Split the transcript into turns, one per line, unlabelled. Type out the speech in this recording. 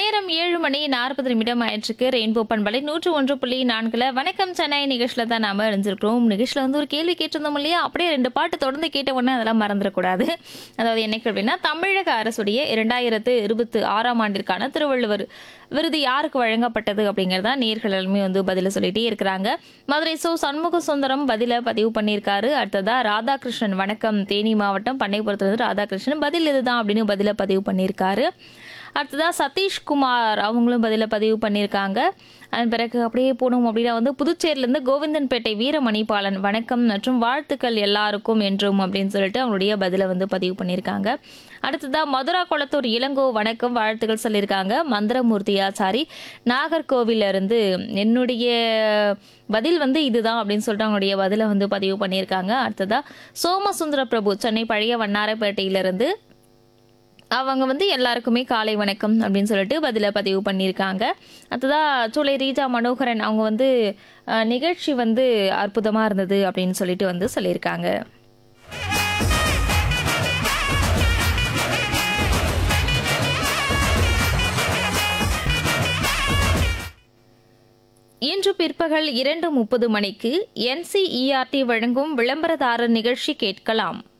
நேரம் ஏழு மணி நாற்பது நிமிடம் ஆயிடுச்சுக்கு ரெயின்போ பண்பலை நூற்று ஒன்று புள்ளி நான்குல வணக்கம் சென்னை நிகழ்ச்சியில தான் நாம இணைஞ்சிருக்கிறோம் நிகழ்ச்சியில வந்து ஒரு கேள்வி கேட்டிருந்தோம் இல்லையா அப்படியே ரெண்டு பாட்டு தொடர்ந்து கேட்ட உடனே அதெல்லாம் மறந்துடக்கூடாது அதாவது என்னைக்கு அப்படின்னா தமிழக அரசுடைய இரண்டாயிரத்து இருபத்தி ஆறாம் ஆண்டிற்கான திருவள்ளுவர் விருது யாருக்கு வழங்கப்பட்டது அப்படிங்கிறதா நேர்கள் எல்லாமே வந்து பதில சொல்லிட்டே இருக்கிறாங்க மதுரை சோ சண்முக சுந்தரம் பதில பதிவு பண்ணியிருக்காரு அடுத்ததா ராதாகிருஷ்ணன் வணக்கம் தேனி மாவட்டம் பண்ணைப்புறத்துலேருந்து ராதாகிருஷ்ணன் பதில் இதுதான் அப்படின்னு பதில பதிவு பண்ணியிருக்காரு அடுத்ததா சதீஷ்குமார் அவங்களும் பதில பதிவு பண்ணியிருக்காங்க அதன் பிறகு அப்படியே போனோம் அப்படின்னா வந்து புதுச்சேரியிலேருந்து கோவிந்தன்பேட்டை வீரமணிபாலன் வணக்கம் மற்றும் வாழ்த்துக்கள் எல்லாருக்கும் என்றும் அப்படின்னு சொல்லிட்டு அவங்களுடைய பதிலை வந்து பதிவு பண்ணியிருக்காங்க அடுத்ததா மதுரா குளத்தூர் இளங்கோ வணக்கம் வாழ்த்துக்கள் சொல்லியிருக்காங்க மந்திரமூர்த்தி ஆச்சாரி நாகர்கோவில்ல இருந்து என்னுடைய பதில் வந்து இதுதான் அப்படின்னு சொல்லிட்டு அவங்களுடைய பதிலை வந்து பதிவு பண்ணியிருக்காங்க அடுத்ததா சோமசுந்தர பிரபு சென்னை பழைய வண்ணாரப்பேட்டையிலிருந்து அவங்க வந்து எல்லாருக்குமே காலை வணக்கம் அப்படின்னு சொல்லிட்டு பதில பதிவு பண்ணியிருக்காங்க அடுத்ததா சூளை ரீஜா மனோகரன் அவங்க வந்து அஹ், நிகழ்ச்சி வந்து அற்புதமாக இருந்தது அப்படின்னு சொல்லிட்டு வந்து சொல்லியிருக்காங்க இன்று பிற்பகல் இரண்டு முப்பது மணிக்கு என்சிஇஆர்டி வழங்கும் விளம்பரதாரர் நிகழ்ச்சி கேட்கலாம்